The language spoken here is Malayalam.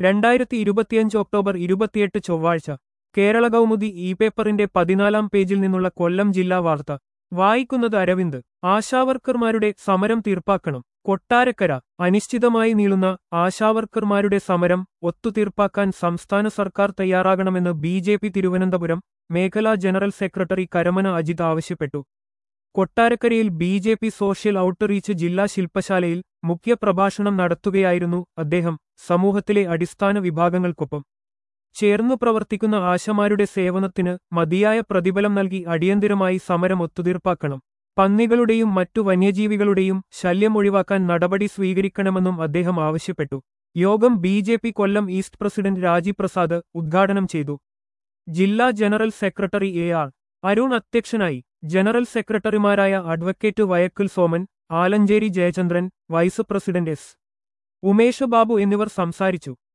രണ്ടായിരത്തി ഇരുപത്തിയഞ്ച് ഒക്ടോബർ ഇരുപത്തിയെട്ട് ചൊവ്വാഴ്ച കേരള കൗമുദി ഇ പേപ്പറിന്റെ പതിനാലാം പേജിൽ നിന്നുള്ള കൊല്ലം ജില്ലാ വാർത്ത വായിക്കുന്നത് അരവിന്ദ് ആശാവർക്കർമാരുടെ സമരം തീർപ്പാക്കണം കൊട്ടാരക്കര അനിശ്ചിതമായി നീളുന്ന ആശാവർക്കർമാരുടെ സമരം ഒത്തുതീർപ്പാക്കാൻ സംസ്ഥാന സർക്കാർ തയ്യാറാകണമെന്ന് ബി ജെ പി തിരുവനന്തപുരം മേഖലാ ജനറൽ സെക്രട്ടറി കരമന അജിത് ആവശ്യപ്പെട്ടു കൊട്ടാരക്കരയിൽ B J P social outreach ജില്ലാ ശില്പശാലയിൽ മുഖ്യപ്രഭാഷണം നടത്തുകയായിരുന്നു അദ്ദേഹം സമൂഹത്തിലെ അടിസ്ഥാന വിഭാഗങ്ങൾക്കൊപ്പം ചേർന്നു പ്രവർത്തിക്കുന്ന ആശമാരുടെ സേവനത്തിന് മതിയായ പ്രതിഫലം നൽകി അടിയന്തിരമായി സമരം ഒത്തുതീർപ്പാക്കണം പന്നികളുടെയും മറ്റു വന്യജീവികളുടെയും ശല്യം ഒഴിവാക്കാൻ നടപടി സ്വീകരിക്കണമെന്നും അദ്ദേഹം ആവശ്യപ്പെട്ടു യോഗം B J P Kollam east president Rajeev Prasad ഉദ്ഘാടനം ചെയ്തു ജില്ലാ general secretary A R Arun അധ്യക്ഷനായി ജനറൽ സെക്രട്ടറിമാരായ advocate Vayakkil Soman Alanchery Jayachandran vice president S Umesh Babu എന്നിവർ സംസാരിച്ചു